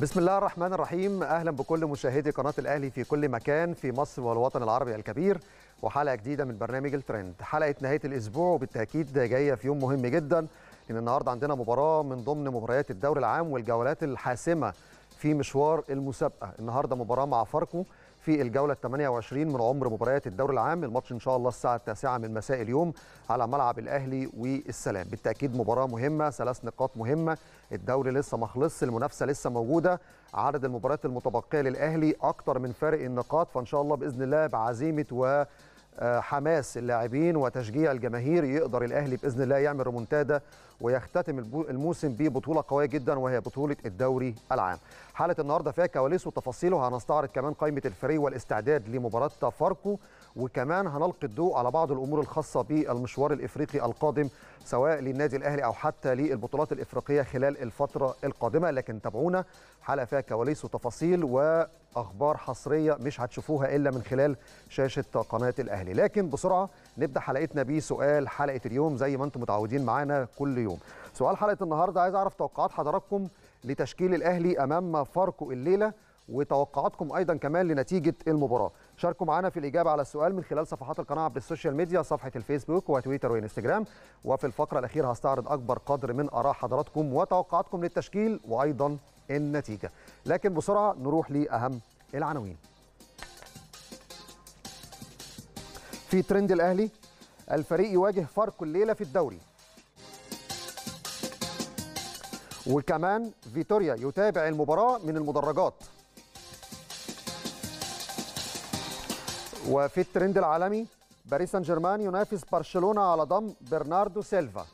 بسم الله الرحمن الرحيم اهلا بكل مشاهدي قناه الاهلي في كل مكان في مصر والوطن العربي الكبير وحلقه جديده من برنامج الترند حلقه نهايه الاسبوع وبالتاكيد جايه في يوم مهم جدا لان النهارده عندنا مباراه من ضمن مباريات الدوري العام والجولات الحاسمه في مشوار المسابقه النهارده مباراه مع فاركو في الجوله 28 من عمر مباريات الدوري العام الماتش ان شاء الله الساعه 9 من مساء اليوم على ملعب الاهلي والسلام بالتاكيد مباراه مهمه ثلاث نقاط مهمه الدوري لسه ما خلصش المنافسه لسه موجوده عدد المباريات المتبقيه للاهلي اكتر من فارق النقاط فان شاء الله باذن الله بعزيمه و حماس اللاعبين وتشجيع الجماهير يقدر الاهلي باذن الله يعمل ريمونتادا ويختتم البو- الموسم ببطوله قويه جدا وهي بطوله الدوري العام. حلقه النهارده فيها كواليس وتفاصيل وهنستعرض كمان قائمه الفريق والاستعداد لمباراه فاركو وكمان هنلقي الضوء على بعض الامور الخاصه بالمشوار الافريقي القادم سواء للنادي الاهلي او حتى للبطولات الافريقيه خلال الفتره القادمه لكن تابعونا حلقه فيها كواليس وتفاصيل واخبار حصريه مش هتشوفوها الا من خلال شاشه قناه الاهلي لكن بسرعه نبدا حلقتنا بسؤال حلقه اليوم زي ما انتم متعودين معانا كل يوم سؤال حلقه النهارده عايز اعرف توقعات حضراتكم لتشكيل الاهلي امام فاركو الليله وتوقعاتكم ايضا كمان لنتيجه المباراه شاركوا معنا في الاجابه على السؤال من خلال صفحات القناه عبر السوشيال ميديا صفحه الفيسبوك وتويتر وانستجرام وفي الفقره الاخيره هستعرض اكبر قدر من اراء حضراتكم وتوقعاتكم للتشكيل وايضا النتيجه لكن بسرعه نروح لاهم العناوين في ترند الاهلي الفريق يواجه فاركو الليله في الدوري وكمان فيتوريا يتابع المباراه من المدرجات وفي الترند العالمي باريس سان جيرمان ينافس برشلونه على ضم برناردو سيلفا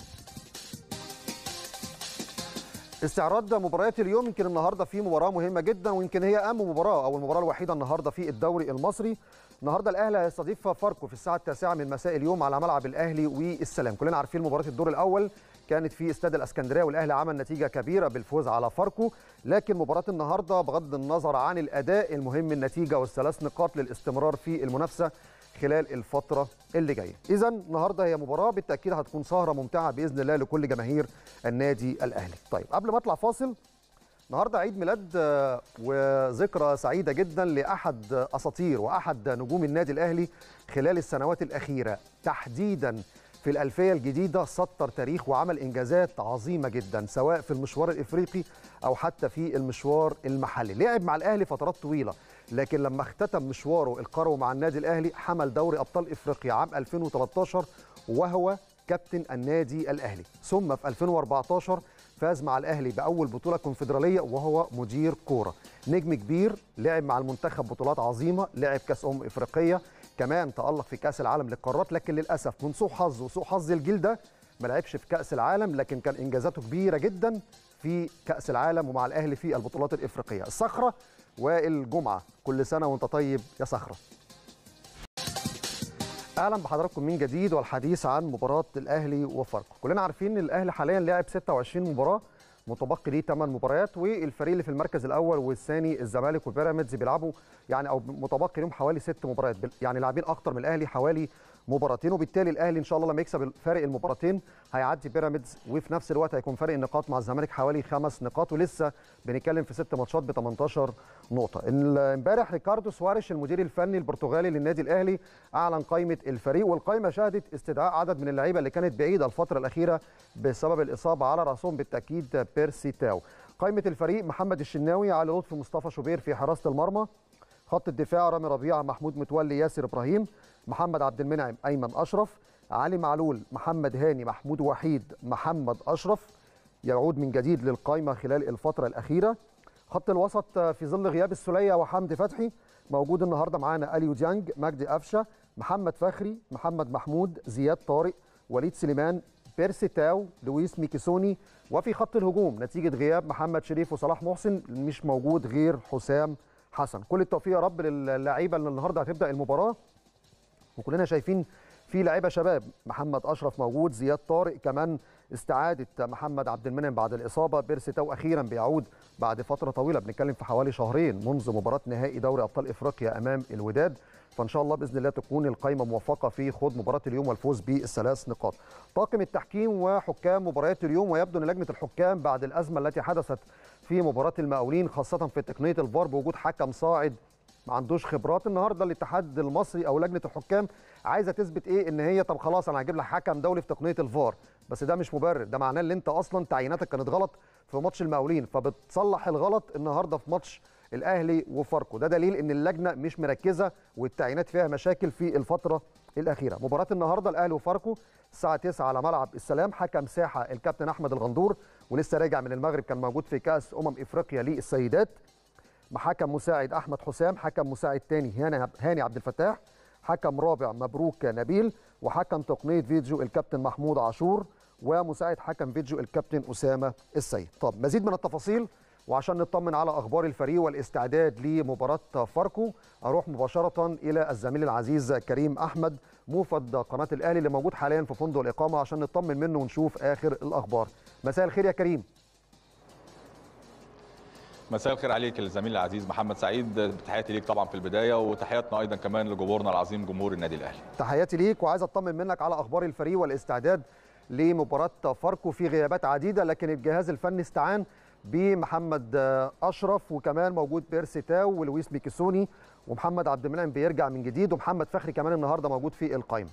استعراض مباريات اليوم يمكن النهارده في مباراه مهمه جدا ويمكن هي اهم مباراه او المباراه الوحيده النهارده في الدوري المصري النهارده الاهلي هيستضيف فاركو في الساعه التاسعة من مساء اليوم على ملعب الاهلي والسلام كلنا عارفين مباراه الدور الاول كانت في استاد الاسكندريه والاهلي عمل نتيجه كبيره بالفوز على فاركو لكن مباراه النهارده بغض النظر عن الاداء المهم النتيجه والثلاث نقاط للاستمرار في المنافسه خلال الفتره اللي جايه اذا النهارده هي مباراه بالتاكيد هتكون سهره ممتعه باذن الله لكل جماهير النادي الاهلي طيب قبل ما اطلع فاصل النهارده عيد ميلاد آه، وذكرى سعيده جدا لاحد آه، اساطير واحد نجوم النادي الاهلي خلال السنوات الاخيره تحديدا في الألفية الجديدة سطر تاريخ وعمل إنجازات عظيمة جدا سواء في المشوار الإفريقي أو حتى في المشوار المحلي لعب مع الأهلي فترات طويلة لكن لما اختتم مشواره القروي مع النادي الأهلي حمل دوري أبطال إفريقيا عام 2013 وهو كابتن النادي الأهلي ثم في 2014 فاز مع الأهلي بأول بطولة كونفدرالية وهو مدير كورة نجم كبير لعب مع المنتخب بطولات عظيمة لعب كأس أمم إفريقية كمان تألق في كأس العالم للقارات لكن للأسف من سوء حظ وسوء حظ الجيل ده ما لعبش في كأس العالم لكن كان إنجازاته كبيرة جدا في كأس العالم ومع الأهلي في البطولات الإفريقية الصخرة وائل جمعة كل سنة وأنت طيب يا صخرة اهلا بحضراتكم من جديد والحديث عن مباراه الاهلي وفاركو كلنا عارفين ان الاهلي حاليا لعب 26 مباراه متبقي ليه 8 مباريات والفريق اللي في المركز الاول والثاني الزمالك وبيراميدز بيلعبوا يعني او متبقي لهم حوالي 6 مباريات بال- يعني لاعبين اكتر من الاهلي حوالي مباراتين وبالتالي الاهلي ان شاء الله لما يكسب فارق المباراتين هيعدي بيراميدز وفي نفس الوقت هيكون فارق النقاط مع الزمالك حوالي خمس نقاط ولسه بنتكلم في ست ماتشات ب 18 نقطه ال- امبارح ريكاردو سواريش المدير الفني البرتغالي للنادي الاهلي اعلن قائمه الفريق والقائمه شهدت استدعاء عدد من اللعيبه اللي كانت بعيده الفتره الاخيره بسبب الاصابه على راسهم بالتاكيد بيرسي تاو قائمه الفريق محمد الشناوي علي لطفي مصطفى شوبير في حراسه المرمى خط الدفاع رامي ربيعه محمود متولي ياسر ابراهيم محمد عبد المنعم ايمن اشرف علي معلول محمد هاني محمود وحيد محمد اشرف يعود من جديد للقائمه خلال الفتره الاخيره خط الوسط في ظل غياب السوليه وحمدي فتحي موجود النهارده معانا اليو ديانج مجدي قفشه محمد فخري محمد محمود زياد طارق وليد سليمان بيرسي تاو لويس ميكيسوني وفي خط الهجوم نتيجه غياب محمد شريف وصلاح محسن مش موجود غير حسام حسن كل التوفيق يا رب للعيبه اللي النهارده هتبدا المباراه وكلنا شايفين في لعيبه شباب محمد اشرف موجود زياد طارق كمان استعاده محمد عبد المنعم بعد الاصابه بيرسي تاو اخيرا بيعود بعد فتره طويله بنتكلم في حوالي شهرين منذ مباراه نهائي دوري ابطال افريقيا امام الوداد فان شاء الله باذن الله تكون القائمه موفقه في خوض مباراه اليوم والفوز بالثلاث نقاط. طاقم التحكيم وحكام مباريات اليوم ويبدو ان لجنه الحكام بعد الازمه التي حدثت في مباراه المقاولين خاصه في تقنيه الفار بوجود حكم صاعد ما عندوش خبرات النهارده الاتحاد المصري او لجنه الحكام عايزه تثبت ايه ان هي طب خلاص انا هجيب لك حكم دولي في تقنيه الفار بس ده مش مبرر ده معناه ان انت اصلا تعييناتك كانت غلط في ماتش المقاولين فبتصلح الغلط النهارده في ماتش الاهلي وفاركو ده دليل ان اللجنه مش مركزه والتعيينات فيها مشاكل في الفتره الاخيره مباراه النهارده الاهلي وفاركو الساعه 9 على ملعب السلام حكم ساحه الكابتن احمد الغندور ولسه راجع من المغرب كان موجود في كاس امم افريقيا للسيدات حكم مساعد احمد حسام حكم مساعد ثاني هاني عبد الفتاح حكم رابع مبروك نبيل وحكم تقنيه فيديو الكابتن محمود عاشور ومساعد حكم فيديو الكابتن اسامه السيد طب مزيد من التفاصيل وعشان نطمن على اخبار الفريق والاستعداد لمباراه فاركو اروح مباشره الى الزميل العزيز كريم احمد موفد قناه الاهلي اللي موجود حاليا في فندق الاقامه عشان نطمن منه ونشوف اخر الاخبار مساء الخير يا كريم مساء الخير عليك الزميل العزيز محمد سعيد تحياتي ليك طبعا في البدايه وتحياتنا ايضا كمان لجمهورنا العظيم جمهور النادي الاهلي تحياتي ليك وعايز اطمن منك على اخبار الفريق والاستعداد لمباراه فاركو في غيابات عديده لكن الجهاز الفني استعان بمحمد اشرف وكمان موجود بيرسي تاو ولويس ميكيسوني ومحمد عبد المنعم بيرجع من جديد ومحمد فخري كمان النهارده موجود في القائمه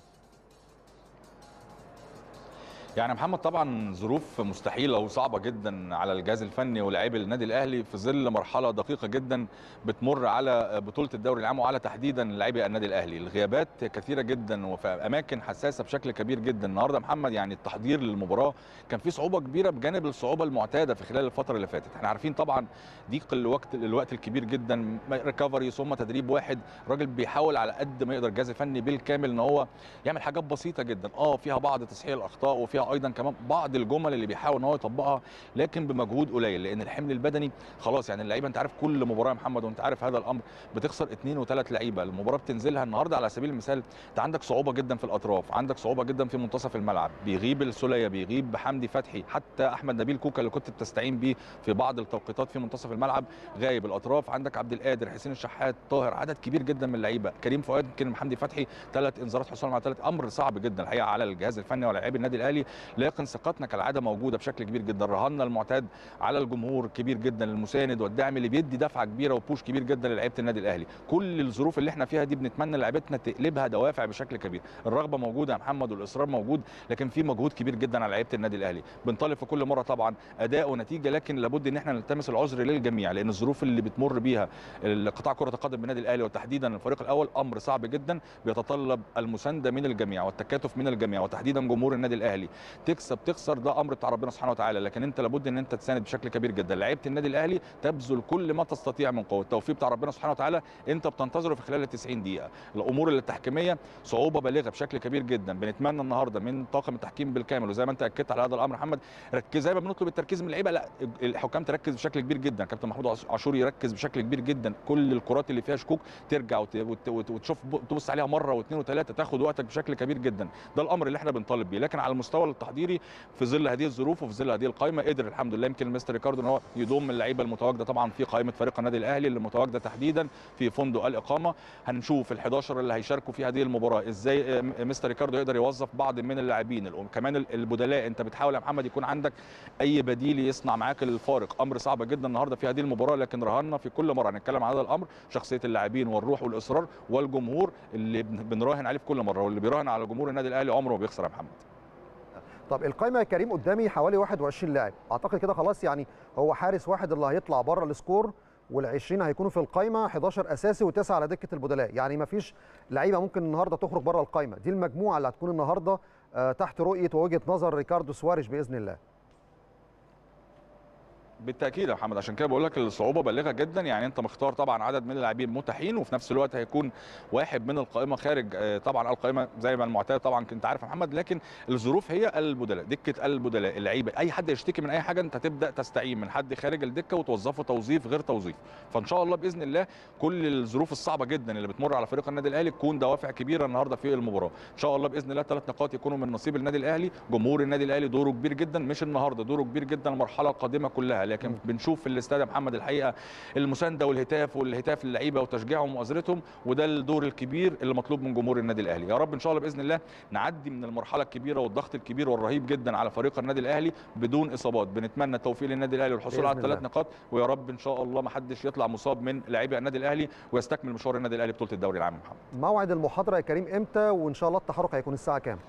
يعني محمد طبعا ظروف مستحيله وصعبه جدا على الجهاز الفني ولاعيبي النادي الاهلي في ظل مرحله دقيقه جدا بتمر على بطوله الدوري العام وعلى تحديدا لاعبي النادي الاهلي الغيابات كثيره جدا وفي اماكن حساسه بشكل كبير جدا النهارده محمد يعني التحضير للمباراه كان في صعوبه كبيره بجانب الصعوبه المعتاده في خلال الفتره اللي فاتت احنا عارفين طبعا ضيق الوقت الوقت الكبير جدا ريكفري ثم تدريب واحد راجل بيحاول على قد ما يقدر الجهاز الفني بالكامل ان هو يعمل حاجات بسيطه جدا اه فيها بعض تصحيح الاخطاء وفيها ايضا كمان بعض الجمل اللي بيحاول ان هو يطبقها لكن بمجهود قليل لان الحمل البدني خلاص يعني اللعيبه انت عارف كل مباراه يا محمد وانت عارف هذا الامر بتخسر اثنين وثلاث لعيبه المباراه بتنزلها النهارده على سبيل المثال انت عندك صعوبه جدا في الاطراف عندك صعوبه جدا في منتصف الملعب بيغيب السوليه بيغيب حمدي فتحي حتى احمد نبيل كوكا اللي كنت بتستعين بيه في بعض التوقيتات في منتصف الملعب غايب الاطراف عندك عبد القادر حسين الشحات طاهر عدد كبير جدا من اللعيبه كريم فؤاد يمكن حمدي فتحي ثلاث انذارات حصول على ثلاث امر صعب جدا الحقيقه على الجهاز الفني ولاعبي النادي الاهلي لكن ثقتنا كالعاده موجوده بشكل كبير جدا رهنا المعتاد على الجمهور كبير جدا المساند والدعم اللي بيدي دفعه كبيره وبوش كبير جدا للعيبه النادي الاهلي كل الظروف اللي احنا فيها دي بنتمنى لعيبتنا تقلبها دوافع بشكل كبير الرغبه موجوده يا محمد والاصرار موجود لكن في مجهود كبير جدا على لعيبه النادي الاهلي بنطالب في كل مره طبعا اداء ونتيجه لكن لابد ان احنا نلتمس العذر للجميع لان الظروف اللي بتمر بيها قطاع كره القدم بالنادي الاهلي وتحديدا الفريق الاول امر صعب جدا بيتطلب المسانده من الجميع والتكاتف من الجميع وتحديدا جمهور النادي الاهلي تكسب تخسر ده امر بتاع ربنا سبحانه وتعالى لكن انت لابد ان انت تساند بشكل كبير جدا لعيبه النادي الاهلي تبذل كل ما تستطيع من قوه التوفيق بتاع ربنا سبحانه وتعالى انت بتنتظره في خلال ال 90 دقيقه الامور التحكيميه صعوبه بالغه بشكل كبير جدا بنتمنى النهارده من طاقم التحكيم بالكامل وزي ما انت اكدت على هذا الامر محمد ركز زي ما بنطلب التركيز من اللعيبه لا الحكام تركز بشكل كبير جدا كابتن محمود عاشور يركز بشكل كبير جدا كل الكرات اللي فيها شكوك ترجع وتشوف تبص عليها مره واثنين وثلاثه تاخد وقتك بشكل كبير جدا ده الامر اللي احنا بنطالب بيه لكن على المستوى التحضيري في ظل هذه الظروف وفي ظل هذه القائمه قدر الحمد لله يمكن مستر ريكاردو ان هو يضم اللعيبه المتواجده طبعا في قائمه فريق النادي الاهلي اللي متواجده تحديدا في فندق الاقامه هنشوف ال11 اللي هيشاركوا في هذه المباراه ازاي مستر ريكاردو يقدر يوظف بعض من اللاعبين كمان البدلاء انت بتحاول يا محمد يكون عندك اي بديل يصنع معاك الفارق امر صعب جدا النهارده في هذه المباراه لكن رهنا في كل مره هنتكلم عن هذا الامر شخصيه اللاعبين والروح والاصرار والجمهور اللي بنراهن عليه في كل مره واللي بيراهن على جمهور النادي الاهلي عمره ما بيخسر يا محمد طب القائمه يا كريم قدامي حوالي 21 لاعب اعتقد كده خلاص يعني هو حارس واحد اللي هيطلع بره السكور وال20 هيكونوا في القائمه 11 اساسي وتسعه على دكه البدلاء يعني ما فيش لعيبه ممكن النهارده تخرج بره القائمه دي المجموعه اللي هتكون النهارده تحت رؤيه ووجهه نظر ريكاردو سواريش باذن الله بالتاكيد يا محمد عشان كده بقول لك الصعوبه بالغه جدا يعني انت مختار طبعا عدد من اللاعبين متاحين وفي نفس الوقت هيكون واحد من القائمه خارج آه، طبعا القائمه زي ما المعتاد طبعا كنت عارف يا محمد لكن الظروف هي البدلاء دكه البدلاء اللعيبه اي حد يشتكي من اي حاجه انت تبدا تستعين من حد خارج الدكه وتوظفه توظيف غير توظيف فان شاء الله باذن الله كل الظروف الصعبه جدا اللي بتمر على فريق النادي الاهلي تكون دوافع كبيره النهارده في المباراه ان شاء الله باذن الله ثلاث نقاط يكونوا من نصيب النادي الاهلي جمهور النادي الاهلي دوره كبير جدا مش النهارده دوره كبير جدا المرحله القادمه كلها لكن بنشوف في الاستاد يا محمد الحقيقه المسانده والهتاف والهتاف للعيبه وتشجيعهم ومؤازرتهم وده الدور الكبير اللي مطلوب من جمهور النادي الاهلي يا رب ان شاء الله باذن الله نعدي من المرحله الكبيره والضغط الكبير والرهيب جدا على فريق النادي الاهلي بدون اصابات بنتمنى التوفيق للنادي الاهلي والحصول بإذن على الثلاث الله. نقاط ويا رب ان شاء الله ما حدش يطلع مصاب من لاعبي النادي الاهلي ويستكمل مشوار النادي الاهلي بطوله الدوري العام يا محمد موعد المحاضره يا كريم امتى وان شاء الله التحرك هيكون الساعه كام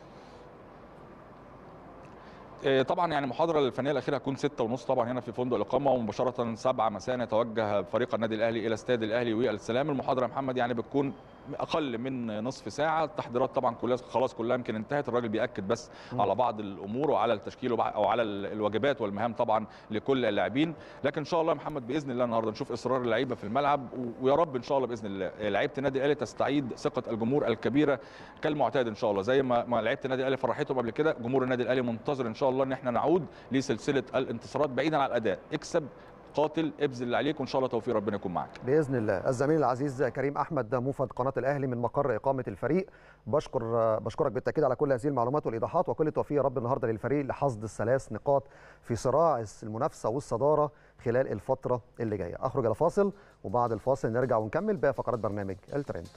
إيه، طبعا يعني المحاضره الفنيه الاخيره هتكون 6 ونص طبعا هنا في فندق الاقامه ومباشره 7 مساء يتوجه فريق النادي الاهلي الى استاد الاهلي والسلام المحاضره يا محمد يعني بتكون اقل من نصف ساعه التحضيرات طبعا كلها خلاص كلها يمكن انتهت الراجل بياكد بس مم. على بعض الامور وعلى التشكيل وبع- او على ال- الواجبات والمهام طبعا لكل اللاعبين لكن ان شاء الله يا محمد باذن الله النهارده نشوف اصرار اللعيبه في الملعب و- ويا رب ان شاء الله باذن الله لعيبه النادي الاهلي تستعيد ثقه الجمهور الكبيره كالمعتاد ان شاء الله زي ما ما لعيبه النادي الاهلي فرحتهم قبل كده جمهور النادي الاهلي منتظر ان شاء الله ان احنا نعود لسلسله الانتصارات بعيدا عن الاداء اكسب قاتل ابذل اللي عليك وان شاء الله توفيق ربنا يكون معاك باذن الله الزميل العزيز كريم احمد موفد قناه الاهلي من مقر اقامه الفريق بشكر بشكرك بالتاكيد على كل هذه المعلومات والايضاحات وكل التوفيق يا رب النهارده للفريق لحصد الثلاث نقاط في صراع المنافسه والصداره خلال الفتره اللي جايه اخرج الى فاصل وبعد الفاصل نرجع ونكمل باقي فقرات برنامج الترند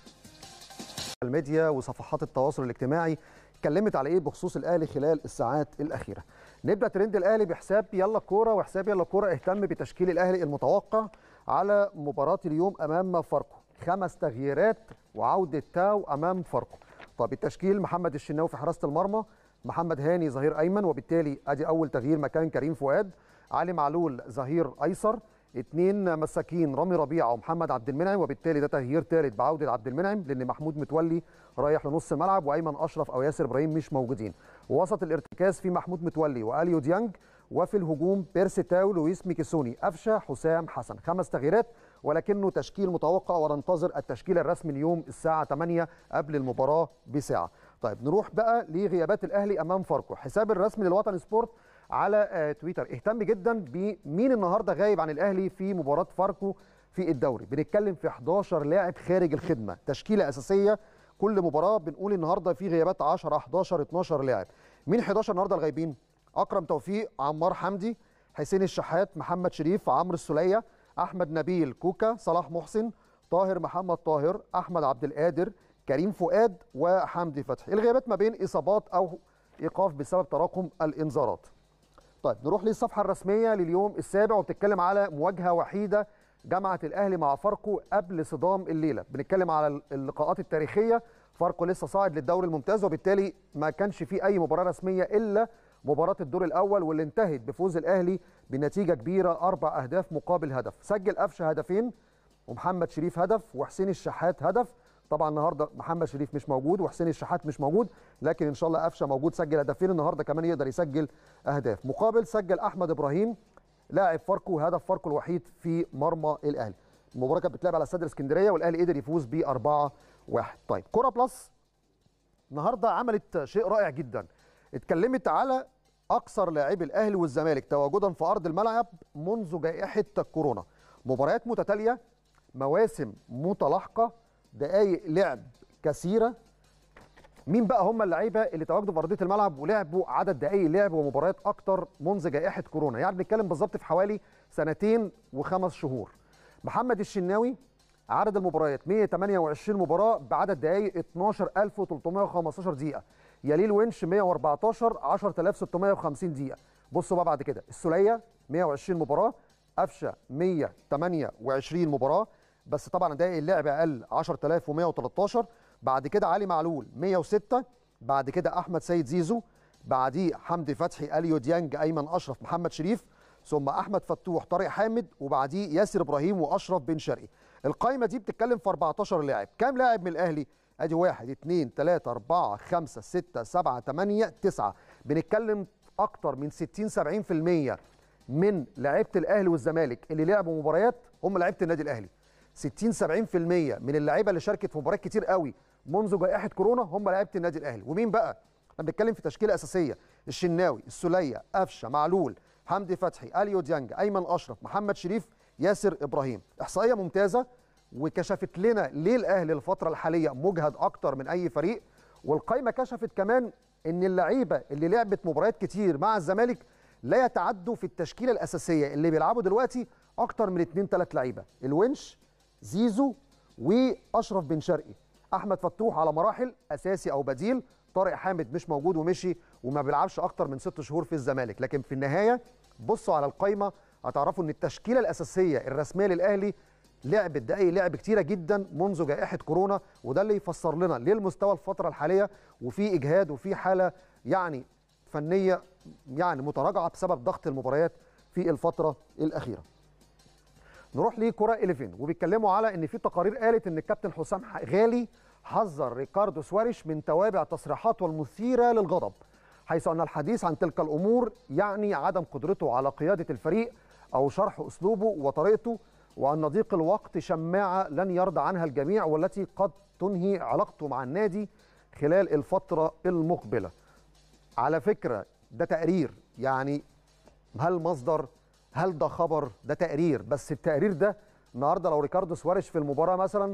الميديا وصفحات التواصل الاجتماعي اتكلمت على ايه بخصوص الاهلي خلال الساعات الاخيره نبدا ترند الاهلي بحساب يلا كوره وحساب يلا كوره اهتم بتشكيل الاهلي المتوقع على مباراه اليوم امام فاركو خمس تغييرات وعوده تاو امام فاركو طب التشكيل محمد الشناوي في حراسه المرمى محمد هاني ظهير ايمن وبالتالي ادي اول تغيير مكان كريم فؤاد علي معلول ظهير ايسر اثنين مساكين رامي ربيعه ومحمد عبد المنعم وبالتالي ده تغيير ثالث بعوده عبد المنعم لان محمود متولي رايح لنص الملعب وايمن اشرف او ياسر ابراهيم مش موجودين ووسط الارتكاز في محمود متولي واليو ديانج وفي الهجوم بيرسي تاو لويس ميكيسوني قفشه حسام حسن خمس تغييرات ولكنه تشكيل متوقع وننتظر التشكيل الرسمي اليوم الساعه 8 قبل المباراه بساعه طيب نروح بقى لغيابات الاهلي امام فاركو حساب الرسمي للوطن سبورت على آه، تويتر اهتم جدا بمين النهارده غايب عن الاهلي في مباراه فاركو في الدوري بنتكلم في 11 لاعب خارج الخدمه تشكيله اساسيه كل مباراه بنقول النهارده في غيابات 10 11 12 لاعب مين 11 النهارده الغايبين اكرم توفيق عمار حمدي حسين الشحات محمد شريف عمرو السوليه احمد نبيل كوكا صلاح محسن طاهر محمد طاهر احمد عبد القادر كريم فؤاد وحمدي فتحي الغيابات ما بين اصابات او ايقاف بسبب تراكم الانذارات طيب نروح للصفحه الرسميه لليوم السابع وبتتكلم على مواجهه وحيده جمعت الاهلي مع فاركو قبل صدام الليله بنتكلم على اللقاءات التاريخيه فاركو لسه صاعد للدوري الممتاز وبالتالي ما كانش في اي مباراه رسميه الا مباراه الدور الاول واللي انتهت بفوز الاهلي بنتيجه كبيره اربع اهداف مقابل هدف سجل قفشه هدفين ومحمد شريف هدف وحسين الشحات هدف طبعا النهارده محمد شريف مش موجود وحسين الشحات مش موجود لكن ان شاء الله قفشه موجود سجل هدفين النهارده كمان يقدر يسجل اهداف مقابل سجل احمد ابراهيم لاعب فاركو هدف فاركو الوحيد في مرمى الاهلي المباراه كانت بتلعب على استاد الاسكندريه والاهلي قدر يفوز ب 4 1 طيب كوره بلس النهارده عملت شيء رائع جدا اتكلمت على اكثر لاعبي الاهلي والزمالك تواجدا في ارض الملعب منذ جائحه كورونا مباريات متتاليه مواسم متلاحقه دقائق لعب كثيره مين بقى هم اللعيبه اللي تواجدوا في ارضيه الملعب ولعبوا عدد دقائق لعب ومباريات اكتر منذ جائحه كورونا يعني بنتكلم بالظبط في حوالي سنتين وخمس شهور محمد الشناوي عدد المباريات 128 مباراه بعدد دقائق 12315 دقيقه يليل ونش 114 10650 دقيقه بصوا بقى بعد كده السوليه 120 مباراه قفشه 128 مباراه بس طبعا دقائق اللعب اقل 10113 بعد كده علي معلول 106 بعد كده احمد سيد زيزو بعديه حمدي فتحي اليو ديانج ايمن اشرف محمد شريف ثم احمد فتوح طارق حامد وبعديه ياسر ابراهيم واشرف بن شرقي القائمه دي بتتكلم في 14 لاعب كام لاعب من الاهلي ادي 1 2 3 4 5 6 7 8 9 بنتكلم اكتر من 60 70% من لعيبه الاهلي والزمالك اللي لعبوا مباريات هم لعيبه النادي الاهلي 60 70% من اللعيبه اللي شاركت في مباريات كتير قوي منذ جائحه كورونا هم لعيبه النادي الاهلي ومين بقى احنا بنتكلم في تشكيله اساسيه الشناوي السوليه قفشه معلول حمدي فتحي اليو ديانج ايمن اشرف محمد شريف ياسر ابراهيم احصائيه ممتازه وكشفت لنا ليه الاهلي الفتره الحاليه مجهد اكتر من اي فريق والقائمه كشفت كمان ان اللعيبه اللي لعبت مباريات كتير مع الزمالك لا يتعدوا في التشكيله الاساسيه اللي بيلعبوا دلوقتي اكتر من 2 3 لعيبه الونش زيزو واشرف بن شرقي احمد فتوح على مراحل اساسي او بديل طارق حامد مش موجود ومشي وما بيلعبش اكتر من ست شهور في الزمالك لكن في النهايه بصوا على القائمه هتعرفوا ان التشكيله الاساسيه الرسميه للاهلي لعبت دقايق لعب كتيره جدا منذ جائحه كورونا وده اللي يفسر لنا ليه المستوى الفتره الحاليه وفي اجهاد وفي حاله يعني فنيه يعني متراجعه بسبب ضغط المباريات في الفتره الاخيره. نروح لكره 11 وبيتكلموا على ان في تقارير قالت ان الكابتن حسام غالي حذر ريكاردو سواريش من توابع تصريحاته المثيره للغضب حيث ان الحديث عن تلك الامور يعني عدم قدرته على قياده الفريق او شرح اسلوبه وطريقته وان ضيق الوقت شماعه لن يرضى عنها الجميع والتي قد تنهي علاقته مع النادي خلال الفتره المقبله. على فكره ده تقرير يعني هل مصدر هل ده خبر ده تقرير بس التقرير ده النهارده لو ريكاردو سواريش في المباراه مثلا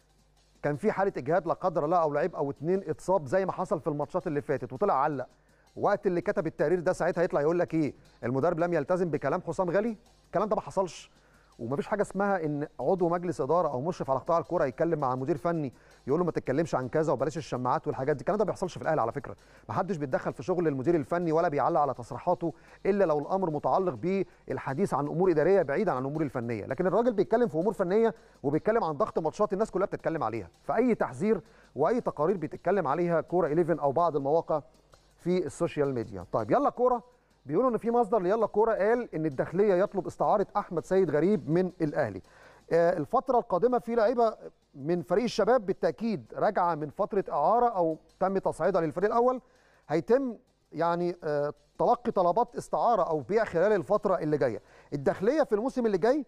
كان في حاله اجهاد لا قدر الله او لعيب او اتنين اتصاب زي ما حصل في الماتشات اللي فاتت وطلع علق وقت اللي كتب التقرير ده ساعتها يطلع يقول لك ايه المدرب لم يلتزم بكلام حسام غالي الكلام ده ما حصلش ومفيش حاجه اسمها ان عضو مجلس اداره او مشرف على قطاع الكوره يتكلم مع مدير فني يقول له ما تتكلمش عن كذا وبلاش الشماعات والحاجات دي الكلام ده ما بيحصلش في الاهلي على فكره ما حدش بيتدخل في شغل المدير الفني ولا بيعلق على تصريحاته الا لو الامر متعلق بالحديث عن امور اداريه بعيدا عن الامور الفنيه لكن الراجل بيتكلم في امور فنيه وبيتكلم عن ضغط ماتشات الناس كلها بتتكلم عليها فاي تحذير واي تقارير بيتكلم عليها كوره 11 او بعض المواقع في السوشيال ميديا طيب يلا كوره بيقولوا ان في مصدر ليلا كوره قال ان الداخليه يطلب استعاره احمد سيد غريب من الاهلي آه الفتره القادمه في لعيبه من فريق الشباب بالتاكيد راجعه من فتره اعاره او تم تصعيدها للفريق الاول هيتم يعني آه تلقي طلبات استعاره او بيع خلال الفتره اللي جايه الداخليه في الموسم اللي جاي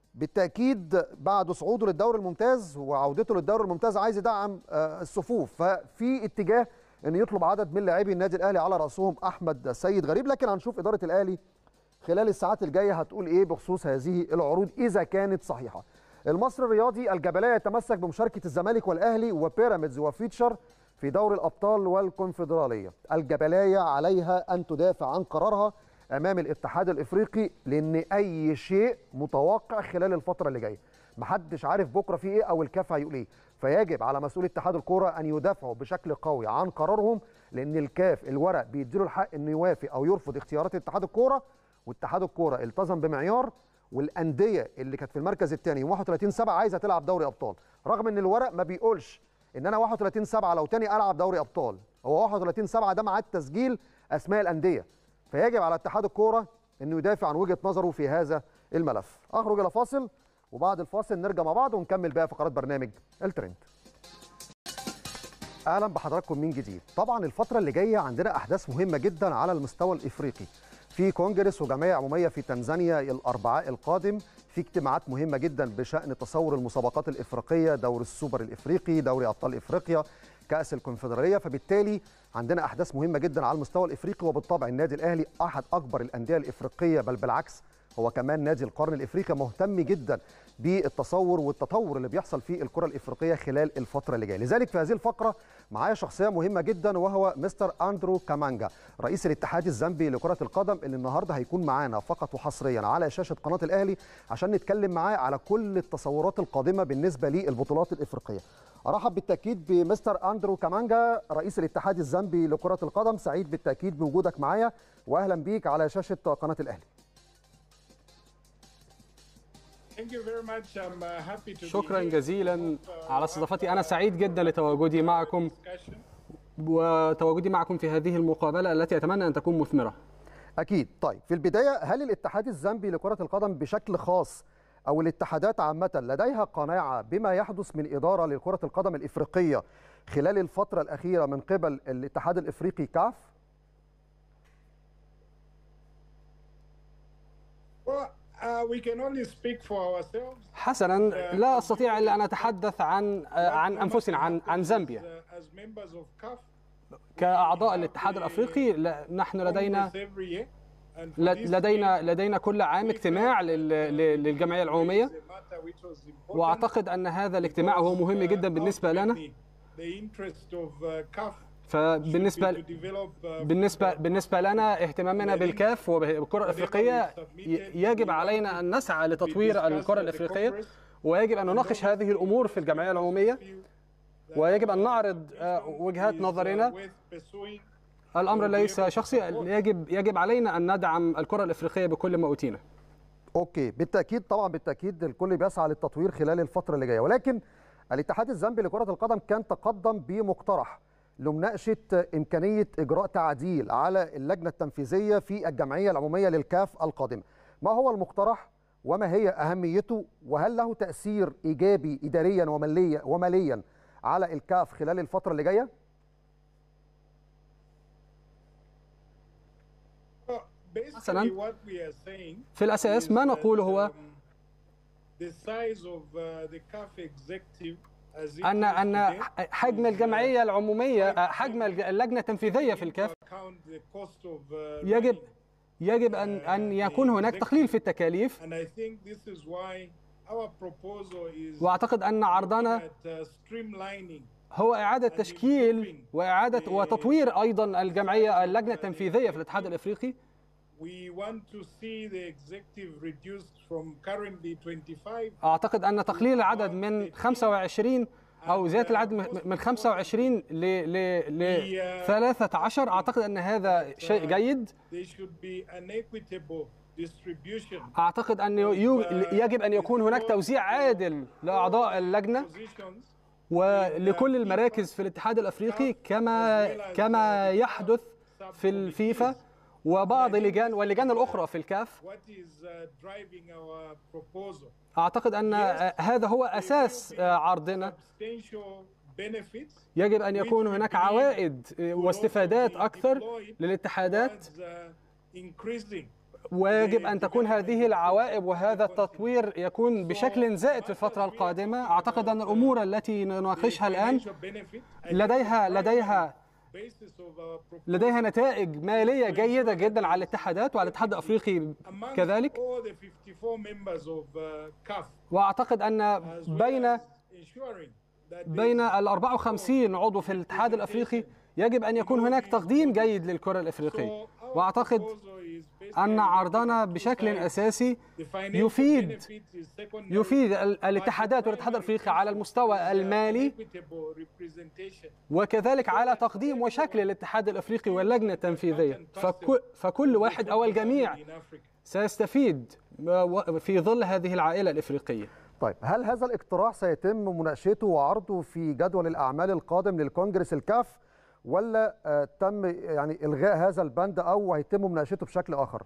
بالتاكيد بعد صعوده للدوري الممتاز وعودته للدوري الممتاز عايز يدعم آه الصفوف ففي اتجاه انه يطلب عدد من لاعبي النادي الاهلي على راسهم احمد سيد غريب لكن هنشوف اداره الاهلي خلال الساعات الجايه هتقول ايه بخصوص هذه العروض اذا كانت صحيحه. المصري الرياضي الجبليه يتمسك بمشاركه الزمالك والاهلي وبيراميدز وفيتشر في دوري الابطال والكونفدراليه. الجبليه عليها ان تدافع عن قرارها امام الاتحاد الافريقي لان اي شيء متوقع خلال الفتره اللي جايه. محدش عارف بكره في ايه او الكاف هيقول ايه فيجب على مسؤول اتحاد الكوره ان يدافعوا بشكل قوي عن قرارهم لان الكاف الورق بيديله الحق انه يوافق او يرفض اختيارات اتحاد الكوره واتحاد الكوره التزم بمعيار والانديه اللي كانت في المركز الثاني 31 7 عايزه تلعب دوري ابطال رغم ان الورق ما بيقولش ان انا 31 7 لو تاني العب دوري ابطال هو 31 7 ده ميعاد تسجيل اسماء الانديه فيجب على اتحاد الكوره انه يدافع عن وجهه نظره في هذا الملف اخرج الى فاصل وبعد الفاصل نرجع مع بعض ونكمل بقى فقرات برنامج الترند اهلا بحضراتكم من جديد طبعا الفتره اللي جايه عندنا احداث مهمه جدا على المستوى الافريقي في كونجرس وجمعيه عموميه في تنزانيا الاربعاء القادم في اجتماعات مهمه جدا بشان تصور المسابقات الافريقيه دور السوبر الافريقي دوري ابطال افريقيا كاس الكونفدراليه فبالتالي عندنا احداث مهمه جدا على المستوى الافريقي وبالطبع النادي الاهلي احد اكبر الانديه الافريقيه بل بالعكس هو كمان نادي القرن الافريقي مهتم جدا بالتصور والتطور اللي بيحصل في الكره الافريقيه خلال الفتره اللي جايه لذلك في هذه الفقره معايا شخصيه مهمه جدا وهو مستر اندرو كامانجا رئيس الاتحاد الزامبي لكره القدم اللي النهارده هيكون معانا فقط وحصريا على شاشه قناه الاهلي عشان نتكلم معاه على كل التصورات القادمه بالنسبه للبطولات الافريقيه ارحب بالتاكيد بمستر اندرو كامانجا رئيس الاتحاد الزامبي لكره القدم سعيد بالتاكيد بوجودك معايا واهلا بيك على شاشه قناه الاهلي شكرا جزيلا على استضافتي انا سعيد جدا لتواجدي معكم وتواجدي معكم في هذه المقابله التي اتمنى ان تكون مثمره اكيد طيب في البدايه هل الاتحاد الزامبي لكره القدم بشكل خاص او الاتحادات عامه لديها قناعه بما يحدث من اداره لكره القدم الافريقيه خلال الفتره الاخيره من قبل الاتحاد الافريقي كاف Uh, we can only speak for ourselves. حسنا لا استطيع الا ان اتحدث عن عن انفسنا عن عن زامبيا Uh, as members of CAF, كاعضاء الاتحاد الافريقي لا- نحن لدينا Congress every year. And for ل- this لدينا لدينا كل عام اجتماع لل- ل- للجمعيه العموميه is a matter which was important واعتقد ان هذا الاجتماع هو مهم جدا بالنسبه لنا The interest of uh, CAF فبالنسبه to develop uh, بالنسبه بالنسبه لنا اهتمامنا بالكاف وبالكره الافريقيه ي- يجب علينا ان نسعى لتطوير الكره الافريقيه ويجب ان نناقش هذه الامور في الجمعيه العموميه ويجب ان نعرض آه، وجهات نظرنا worth pursuing. الامر ليس شخصي يجب يجب علينا ان ندعم الكره الافريقيه بكل ما اوتينا اوكي بالتاكيد طبعا بالتاكيد الكل بيسعى للتطوير خلال الفتره اللي جايه ولكن الاتحاد الزامبي لكره القدم كان تقدم بمقترح لمناقشه امكانيه اجراء تعديل على اللجنه التنفيذيه في الجمعيه العموميه للكاف القادمه ما هو المقترح وما هي اهميته وهل له تاثير ايجابي اداريا وماليا وماليا على الكاف خلال الفتره اللي جايه Well, basically مثلاً، what we are saying في الاساس ما is نقوله that, هو um, the size of uh, the CAF executive as it ان is ان today حجم is, uh, الجمعيه العموميه آه، حجم الج- اللجنه التنفيذيه في الكاف account the cost of, uh, يجب running. يجب ان ان يكون هناك تقليل في التكاليف And I think this is why our proposal is واعتقد ان عرضنا at, uh, streamlining هو اعاده تشكيل واعاده وتطوير ايضا الجمعيه اللجنه التنفيذيه في الاتحاد الافريقي We want to see the executive reduced from currently 25 اعتقد ان تقليل العدد من 25 او زياده العدد من- من 25 ل ل ل 13 اعتقد ان هذا شيء جيد there should be an equitable distribution اعتقد ان يو- يجب ان يكون هناك توزيع عادل لاعضاء اللجنه positions ولكل المراكز في الاتحاد الافريقي كما كما يحدث في الفيفا وبعض اللجان واللجان الاخرى في الكاف what is uh, driving our proposal اعتقد ان هذا هو اساس عرضنا substantial benefits يجب ان يكون هناك عوائد واستفادات اكثر للاتحادات towards, uh, increasing ويجب ان تكون هذه العوائد وهذا التطوير يكون بشكل زائد في الفتره القادمه اعتقد ان الامور التي نناقشها الان financial benefit I لديها لديها basis of our proposal لديها نتائج ماليه جيده جدا على الاتحادات وعلى الاتحاد الافريقي amongst كذلك all the 54 members of uh, CAF واعتقد ان as well بين as ensuring that بين ال 54 عضو في الاتحاد الافريقي يجب ان يكون هناك تقديم جيد للكره الافريقيه واعتقد ان عرضنا بشكل اساسي يفيد يفيد ال- الاتحادات والاتحاد الافريقي على المستوى المالي وكذلك على تقديم وشكل الاتحاد الافريقي واللجنه التنفيذيه فكل, فكل واحد او الجميع سيستفيد و- في ظل هذه العائله الافريقيه طيب هل هذا الاقتراح سيتم مناقشته وعرضه في جدول الاعمال القادم للكونجرس الكاف ولا آه، تم يعني الغاء هذا البند او هيتم مناقشته بشكل اخر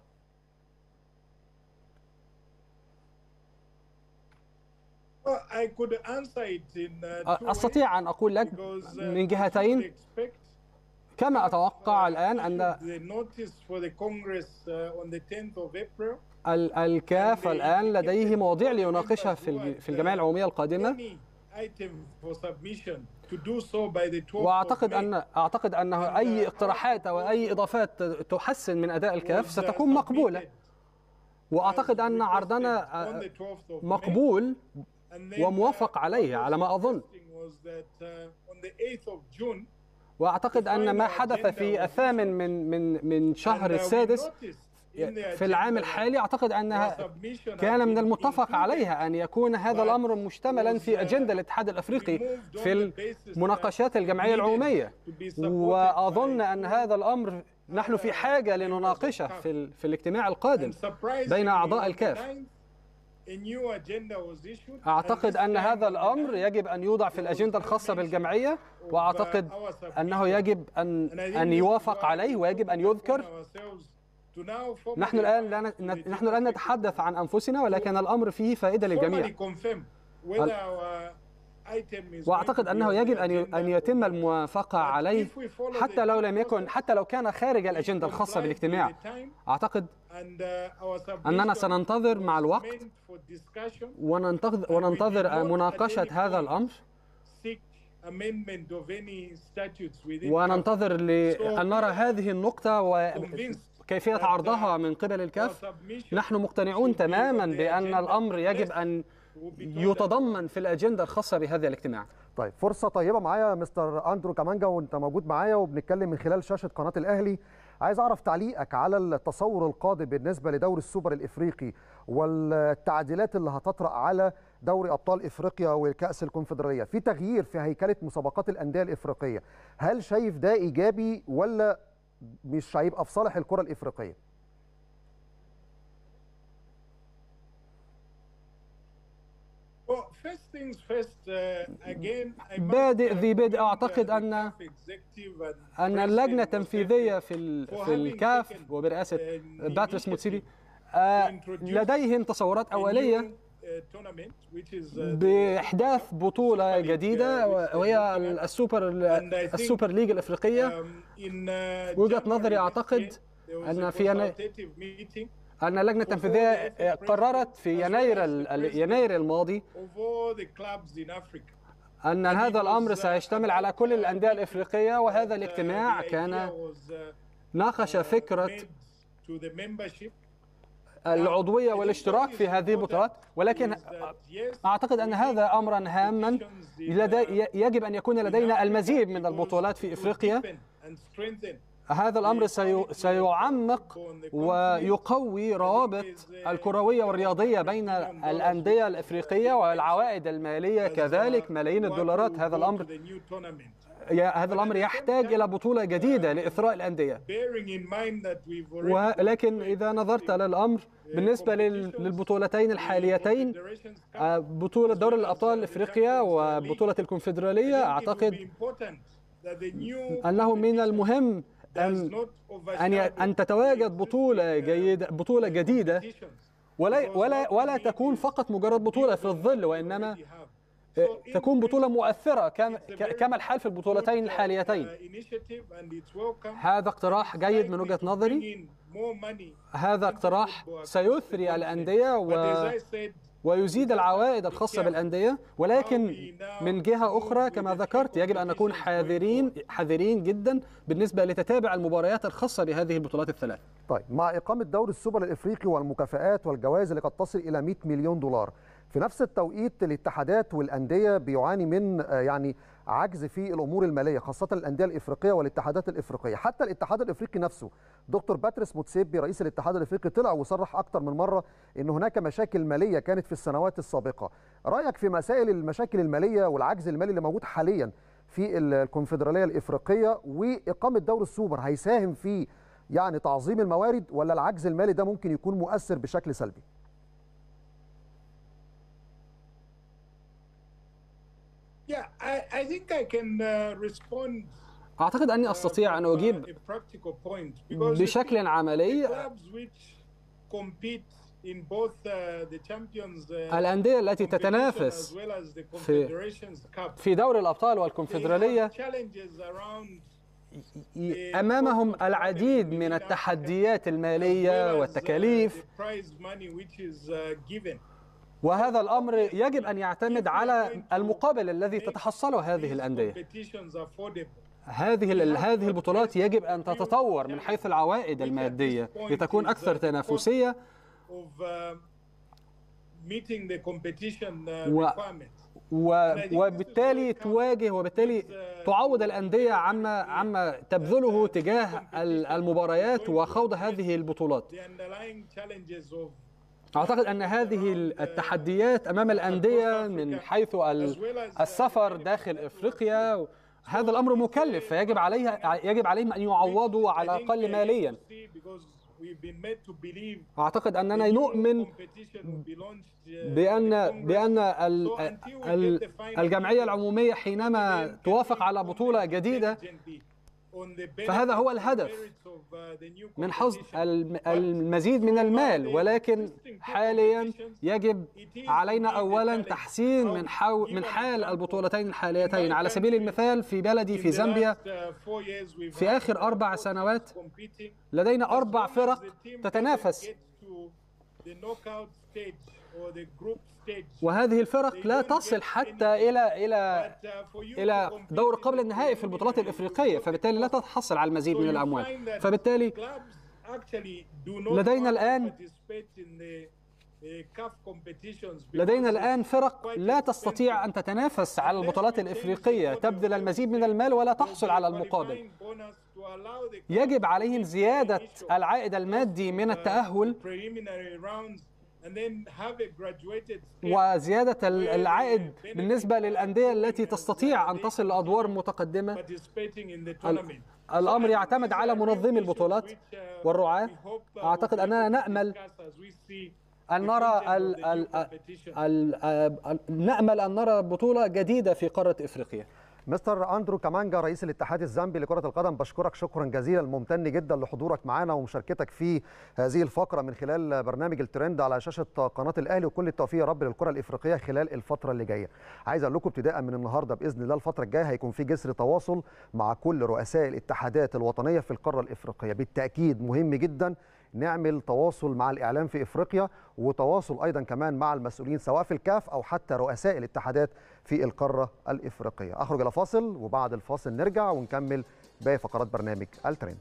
I could answer it in uh, two ways استطيع ان اقول لك because uh, من I should جهتين expect كما اتوقع الان ان the notice for the Congress uh, on the 10th of April ال- الكاف الان لديه مواضيع ليناقشها في الج- في الجمعيه العموميه القادمه any item for submission to do so by the 12th واعتقد of May ان اعتقد انه اي اقتراحات او اي اضافات تحسن من اداء الكاف was, uh, ستكون مقبوله submitted واعتقد ان requested عرضنا on آه، the 12th of May. مقبول And then, وموافق uh, عليه what على was ما أظن. interesting was that, uh, on the 8th of June, واعتقد ان ما حدث في الثامن من من من شهر and, uh, we السادس noticed in the في العام agenda الحالي اعتقد that انها submission had كان من been المتفق included عليها ان يكون هذا الامر مشتملا في اجنده الاتحاد الافريقي في مناقشات الجمعيه العموميه واظن ان هذا الامر نحن في حاجه لنناقشه في ال- في الاجتماع القادم And surprisingly, بين أعضاء on the الكاف. 9th, a new agenda was issued, اعتقد and this ان time هذا on the الامر 9th, يجب ان يوضع في الاجنده الخاصه بالجمعيه واعتقد انه يجب ان and I think ان this is يوافق why عليه we ويجب ان focus يذكر on ourselves to now نحن formally الان لا ask ن- the نحن الان chief نتحدث عن انفسنا ولكن الامر فيه فائده formally للجميع confirm whether our واعتقد انه يجب ان ان يتم الموافقه عليه حتى لو لم يكن حتى لو كان خارج الاجنده الخاصه بالاجتماع اعتقد اننا سننتظر مع الوقت وننتظر وننتظر مناقشه هذا الامر وننتظر لأن نرى هذه النقطة وكيفية عرضها من قبل الكاف نحن مقتنعون تماما بأن الأمر يجب أن يتضمن في الأجندة الخاصة بهذا الاجتماع طيب فرصة طيبة معايا مستر أندرو كامانجا وأنت موجود معايا وبنتكلم من خلال شاشة قناة الأهلي عايز أعرف تعليقك على التصور القادم بالنسبة لدوري السوبر الإفريقي والتعديلات اللي هتطرأ على دوري ابطال افريقيا وكاس الكونفدراليه في تغيير في هيكله مسابقات الانديه الافريقيه هل شايف ده ايجابي ولا مش هيبقى في صالح الكره الافريقيه بادئ ذي بدء اعتقد ان ان اللجنه التنفيذيه في في الكاف وبرئاسه باتريس موتسيبي لديهم تصورات اوليه باحداث بطوله جديده وهي السوبر السوبر ليج الافريقيه وجهه نظري اعتقد ان في ان اللجنه التنفيذيه قررت في يناير يناير الماضي ان هذا الامر سيشتمل على كل الانديه الافريقيه وهذا الاجتماع كان ناقش فكره العضوية والاشتراك في هذه البطولات ولكن أعتقد أن هذا أمرا هاما لدي يجب أن يكون لدينا المزيد من البطولات في إفريقيا هذا الأمر سيعمق ويقوي روابط الكروية والرياضية بين الأندية الإفريقية والعوائد المالية كذلك ملايين الدولارات هذا الأمر هذا الامر يحتاج الى بطوله جديده لاثراء الانديه ولكن اذا نظرت للامر بالنسبه للبطولتين الحاليتين بطوله دوري الابطال افريقيا وبطوله الكونفدراليه اعتقد انه من المهم ان ان ان تتواجد بطوله جيده بطوله جديده ولا ولا ولا تكون فقط مجرد بطوله في الظل وانما تكون بطولة مؤثرة كما الحال في البطولتين الحاليتين هذا اقتراح جيد من وجهة نظري هذا اقتراح سيثري الأندية و... ويزيد العوائد الخاصة بالأندية ولكن من جهة أخرى كما ذكرت يجب أن نكون حذرين حذرين جدا بالنسبة لتتابع المباريات الخاصة بهذه البطولات الثلاث طيب مع إقامة دوري السوبر الإفريقي والمكافآت والجوائز اللي قد تصل إلى 100 مليون دولار في نفس التوقيت الاتحادات والانديه بيعاني من يعني عجز في الامور الماليه خاصه الانديه الافريقيه والاتحادات الافريقيه حتى الاتحاد الافريقي نفسه دكتور باتريس موتسيبي رئيس الاتحاد الافريقي طلع وصرح اكثر من مره ان هناك مشاكل ماليه كانت في السنوات السابقه رايك في مسائل المشاكل الماليه والعجز المالي اللي موجود حاليا في الكونفدراليه الافريقيه واقامه دوري السوبر هيساهم في يعني تعظيم الموارد ولا العجز المالي ده ممكن يكون مؤثر بشكل سلبي أعتقد أني أستطيع أن أجيب بشكل عملي الأندية التي تتنافس في في دوري الأبطال والكونفدرالية أمامهم العديد من التحديات المالية والتكاليف وهذا الامر يجب ان يعتمد على المقابل الذي تتحصله هذه الانديه هذه هذه البطولات يجب ان تتطور من حيث العوائد الماديه لتكون اكثر تنافسيه و و وبالتالي تواجه وبالتالي تعوض الانديه عما عما تبذله تجاه المباريات وخوض هذه البطولات أعتقد أن هذه التحديات أمام الأندية من حيث السفر داخل إفريقيا هذا الأمر مكلف فيجب عليها يجب عليهم أن يعوضوا على الأقل ماليا أعتقد أننا نؤمن بأن بأن الجمعية العمومية حينما توافق على بطولة جديدة فهذا هو الهدف من حصد المزيد من المال ولكن حاليا يجب علينا اولا تحسين من حو من حال البطولتين الحاليتين على سبيل المثال في بلدي في زامبيا في اخر اربع سنوات لدينا اربع فرق تتنافس وهذه الفرق لا تصل حتى الى الى الى دور قبل النهائي في البطولات الافريقيه فبالتالي لا تحصل على المزيد من الاموال فبالتالي لدينا الان لدينا الآن فرق لا تستطيع أن تتنافس على البطولات الإفريقية تبذل المزيد من المال ولا تحصل على المقابل يجب عليهم زيادة العائد المادي من التأهل وزيادة العائد بالنسبة للأندية التي تستطيع أن تصل لأدوار متقدمة الأمر يعتمد على منظمي البطولات والرعاة أعتقد أننا نأمل أن نرى ال ال ال ال نأمل أن نرى بطولة جديدة في قارة إفريقيا مستر اندرو كامانجا رئيس الاتحاد الزامبي لكره القدم بشكرك شكرا جزيلا ممتن جدا لحضورك معنا ومشاركتك في هذه الفقره من خلال برنامج الترند على شاشه قناه الاهلي وكل التوفيق يا رب للكره الافريقيه خلال الفتره اللي جايه عايز اقول لكم ابتداء من النهارده باذن الله الفتره الجايه هيكون في جسر تواصل مع كل رؤساء الاتحادات الوطنيه في القاره الافريقيه بالتاكيد مهم جدا نعمل تواصل مع الاعلام في افريقيا وتواصل ايضا كمان مع المسؤولين سواء في الكاف او حتى رؤساء الاتحادات في القاره الافريقيه اخرج الى فاصل وبعد الفاصل نرجع ونكمل باقي فقرات برنامج الترند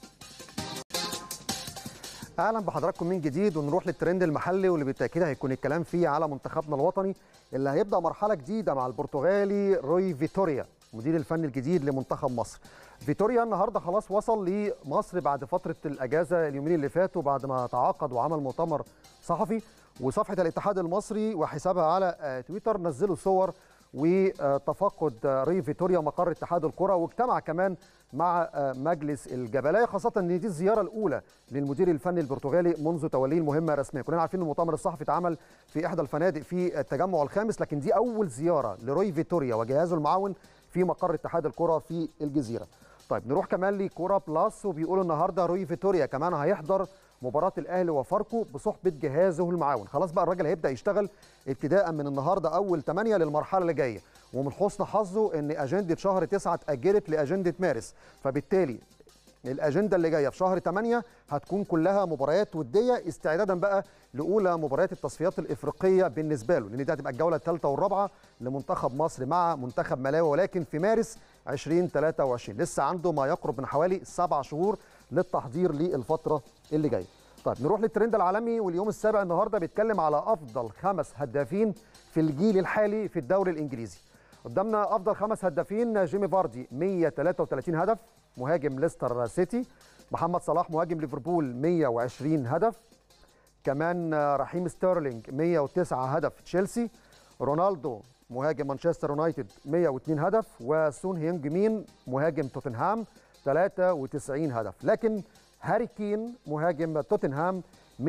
اهلا بحضراتكم من جديد ونروح للترند المحلي واللي بالتاكيد هيكون الكلام فيه على منتخبنا الوطني اللي هيبدا مرحله جديده مع البرتغالي روي فيتوريا مدير الفني الجديد لمنتخب مصر فيتوريا النهارده خلاص وصل لمصر بعد فتره الاجازه اليومين اللي فاتوا بعد ما تعاقد وعمل مؤتمر صحفي وصفحه الاتحاد المصري وحسابها على تويتر نزلوا صور وتفقد ري فيتوريا مقر اتحاد الكره واجتمع كمان مع مجلس الجبلايه خاصه ان دي الزياره الاولى للمدير الفني البرتغالي منذ توليه المهمه رسميا كلنا عارفين المؤتمر الصحفي اتعمل في احدى الفنادق في التجمع الخامس لكن دي اول زياره لروي فيتوريا وجهازه المعاون في مقر اتحاد الكره في الجزيره طيب نروح كمان لكوره بلاس وبيقولوا النهارده روي فيتوريا كمان هيحضر مباراه الاهلي وفاركو بصحبه جهازه المعاون خلاص بقى الراجل هيبدا يشتغل ابتداء من النهارده اول 8 للمرحله اللي جايه ومن حسن حظه ان اجنده شهر 9 اتاجلت لاجنده مارس فبالتالي الاجنده اللي جايه في شهر 8 هتكون كلها مباريات وديه استعدادا بقى لاولى مباريات التصفيات الافريقيه بالنسبه له لان دي هتبقى الجوله الثالثه والرابعه لمنتخب مصر مع منتخب ملاوي ولكن في مارس 2023 لسه عنده ما يقرب من حوالي سبع شهور للتحضير للفتره اللي جايه. طيب نروح للترند العالمي واليوم السابع النهارده بيتكلم على افضل خمس هدافين في الجيل الحالي في الدوري الانجليزي. قدامنا افضل خمس هدافين جيمي فاردي 133 هدف مهاجم ليستر سيتي محمد صلاح مهاجم ليفربول 120 هدف كمان رحيم ستيرلينج 109 هدف تشيلسي رونالدو مهاجم مانشستر يونايتد 102 هدف وسون هيونج مين مهاجم توتنهام 93 هدف لكن هاري كين مهاجم توتنهام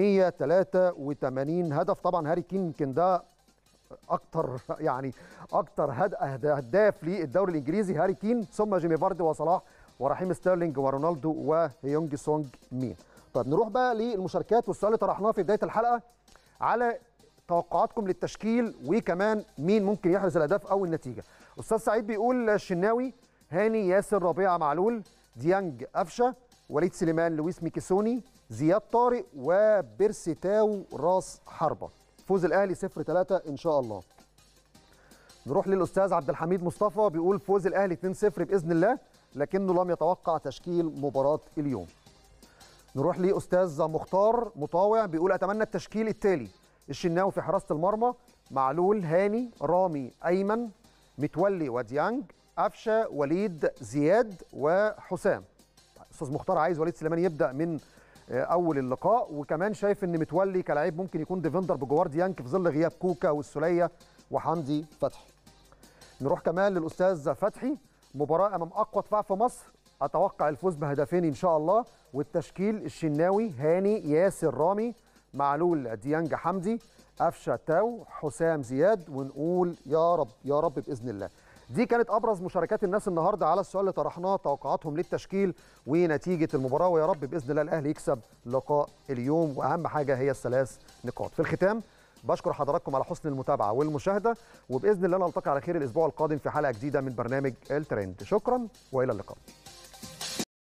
183 هدف طبعا هاري كين يمكن ده اكتر يعني اكتر هداف للدوري الانجليزي هاري كين ثم جيمي فاردي وصلاح ورحيم ستيرلينج ورونالدو وهيونج سونج مين طيب نروح بقى للمشاركات والسؤال اللي طرحناه في بدايه الحلقه على توقعاتكم للتشكيل وكمان مين ممكن يحرز الاهداف او النتيجه استاذ سعيد بيقول الشناوي هاني ياسر ربيعه معلول ديانج قفشه وليد سليمان لويس ميكيسوني زياد طارق وبيرسيتاو راس حربه فوز الاهلي 0 3 ان شاء الله نروح للاستاذ عبد الحميد مصطفى بيقول فوز الاهلي 2 0 باذن الله لكنه لم يتوقع تشكيل مباراه اليوم نروح لاستاذ مختار مطاوع بيقول اتمنى التشكيل التالي الشناوي في حراسه المرمى معلول هاني رامي ايمن متولي وديانج قفشه وليد زياد وحسام استاذ مختار عايز وليد سليمان يبدا من اول اللقاء وكمان شايف ان متولي كلاعب ممكن يكون ديفندر بجوار ديانج في ظل غياب كوكا والسوليه وحمدي فتحي نروح كمان للاستاذ فتحي مباراه امام اقوى دفاع في مصر اتوقع الفوز بهدفين ان شاء الله والتشكيل الشناوي هاني ياسر رامي معلول ديانج حمدي قفشه تاو حسام زياد ونقول يا رب يا رب باذن الله دي كانت ابرز مشاركات الناس النهارده على السؤال اللي طرحناه توقعاتهم للتشكيل ونتيجه المباراه ويا رب باذن الله الاهلي يكسب لقاء اليوم واهم حاجه هي الثلاث نقاط في الختام بشكر حضراتكم على حسن المتابعه والمشاهده وباذن الله نلتقي على خير الاسبوع القادم في حلقه جديده من برنامج الترند شكرا والى اللقاء